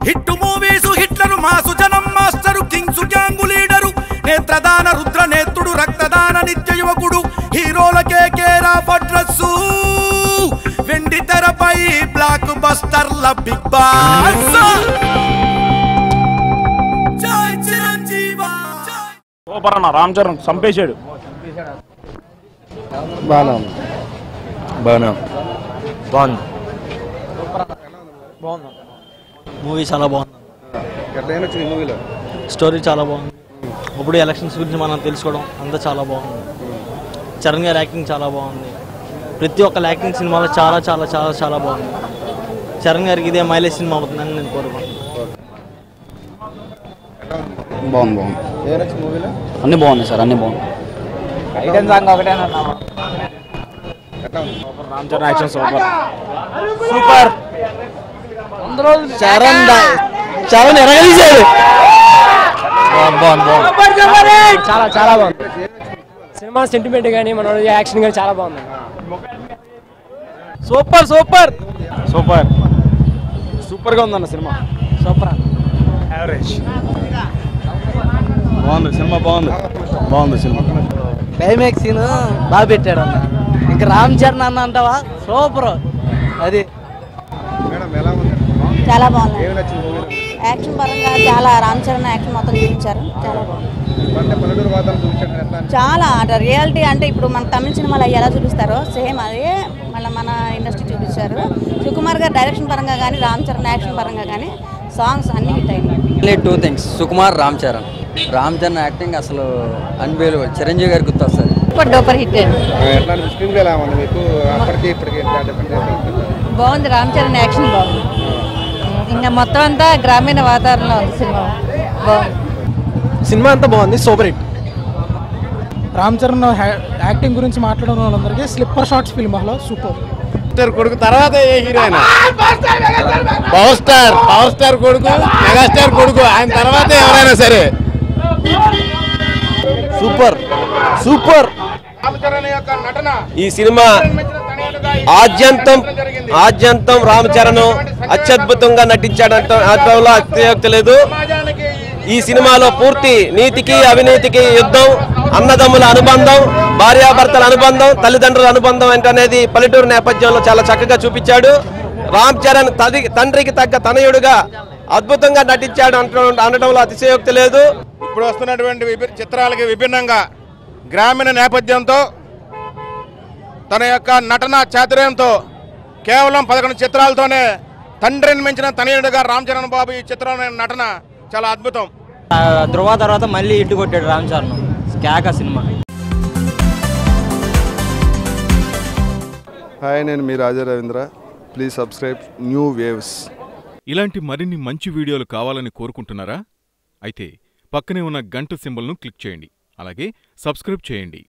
hit movies Hitler mass జనం master kings gang leader నేత్రదాన రుద్ర నేత్రుడు రక్తదాన నిత్య యువకుడు హీరోలకే కేరా అడ్రస్సు వెండి తెరపై బ్లాక్ బస్టర్ల బిగ్ బాస్ జై చిరంజీవా జై సూపర్ అన్న రామ్ చరణ్ చంపేశాడు బాగా బాగా బాగుంది మూవీ చాలా బాగుంది ఎట్లయినా వచ్చింది మూవీలో స్టోరీ చాలా బాగుంది ఇప్పుడు ఎలక్షన్స్ గురించి మనం తెలుసుకోవడం అంతా చాలా బాగుంది చరణ్ గారి యాక్టింగ్ చాలా బాగుంది ప్రతి ఒక్క యాక్టింగ్ సినిమాలో చాలా చాలా చాలా చాలా బాగుంది చరణ్ గారికి ఇదే మైలేజ్ సినిమా అవుతుందని నేను కోరుకుంటున్నాను బాగుంది బాగుంది ఏం నచ్చింది మూవీలో అన్నీ బాగున్నాయి సార్ అన్నీ బాగున్నాయి ఎట్లా ఉంది రామ్ చరణ్ యాక్షన్ సూపర్ చరణ్ చరణ్ ఎరగలిసాడు చాలా చాలా బాగుంది సినిమా సెంటిమెంట్ కానీ మన యాక్షన్ కానీ చాలా బాగుంది సూపర్ సూపర్ సూపర్ సూపర్ గా ఉందన్న సినిమా సూపర్ యావరేజ్ బాగుంది సినిమా బాగుంది బాగుంది సినిమా క్లైమాక్స్ సీన్ బాగా పెట్టాడు అన్న ఇంకా రామ్ చరణ్ అన్న అంటావా సూపర్ అది మేడం ఎలా ఉంది చాలా బాగుంది ఏమి నచ్చింది మూవీలో యాక్షన్ పరంగా చాలా రామ్ చరణ్ యాక్షన్ మొత్తం చూపించారు చాలా బాగుంది అంటే పల్లెటూరు వాతావరణం చూపించాడు ఎట్లా అని చాలా అంటే రియాలిటీ అంటే ఇప్పుడు మన తమిళ సినిమాలు అవి ఎలా చూపిస్తారో సేమ్ అదే మళ్ళీ మన ఇండస్ట్రీ చూపించారు సుకుమార్ గారు డైరెక్షన్ పరంగా కానీ రామ్ చరణ్ యాక్షన్ పరంగా కానీ సాంగ్స్ అన్ని హిట్ అయినాయి two things Sukumar Ram Charan Ram Charan acting అసలు అన్బేలు చిరంజీవి గారికి గుర్తొస్తుంది సూపర్ డూపర్ హిట్ ఎట్లా స్క్రీన్ ఎలా ఉంది మీకు అప్పటికి ఇప్పటికి డిఫరెంట్ బాగుంది రామ్ చరణ్ యాక్షన్ బాగుంది ఇంకా మొత్తం అంతా గ్రామీణ వాతావరణంలో ఉంది సినిమా బాగుంది సినిమా అంతా బాగుంది super hit Ram Charan acting గురించి మాట్లాడడం వాళ్ళందరికీ slipper shorts film hello super కొడుకు తర్వాత ఏ heroine power star power star కొడుకు మెగాస్టార్ కొడుకు ఆయన తర్వాత ఎవరైనా సరే సూపర్ సూపర్ ఈ సినిమా ఆద్యంతం ఆద్యంతం రామ్ చరణ్ అత్యద్భుతంగా నటించాడంట అనడంలో అతిశయోక్తి లేదు ఈ సినిమాలో పూర్తి నీతికి అవినీతికి యుద్ధం అన్నదమ్ముల అనుబంధం భార్యాభర్తల అనుబంధం తల్లిదండ్రుల అనుబంధం ఏంటనేది పల్లెటూరు నేపథ్యంలో చాలా చక్కగా చూపించాడు రామ్ చరణ్ తది తండ్రికి తగ్గ తనయుడుగా అద్భుతంగా నటించాడు అంట- అనడంలో అతిశయోక్తి లేదు ఇప్పుడు వస్తున్నటువంటి విభి- చిత్రాలకి విభిన్నంగా గ్రామీణ నేపథ్యంతో తన యొక్క నటన చాతుర్యంతో కేవలం పదకొండు చిత్రాలతోనే తండ్రిని మించిన తనయుడిగా రామ్ చరణ్ బాబు ఈ చిత్రం నటన చాలా అద్భుతం ధృవ తర్వాత మళ్ళీ ఇటు కొట్టాడు రామ్ చరణ్ కేక సినిమా హాయ్ నేను మీ Raja Ravindra please subscribe new waves ఇలాంటి మరిన్ని మంచి వీడియోలు కావాలని కోరుకుంటున్నారా అయితే పక్కనే ఉన్న గంట సింబల్ను క్లిక్ చేయండి అలాగే సబ్స్క్రైబ్ చేయండి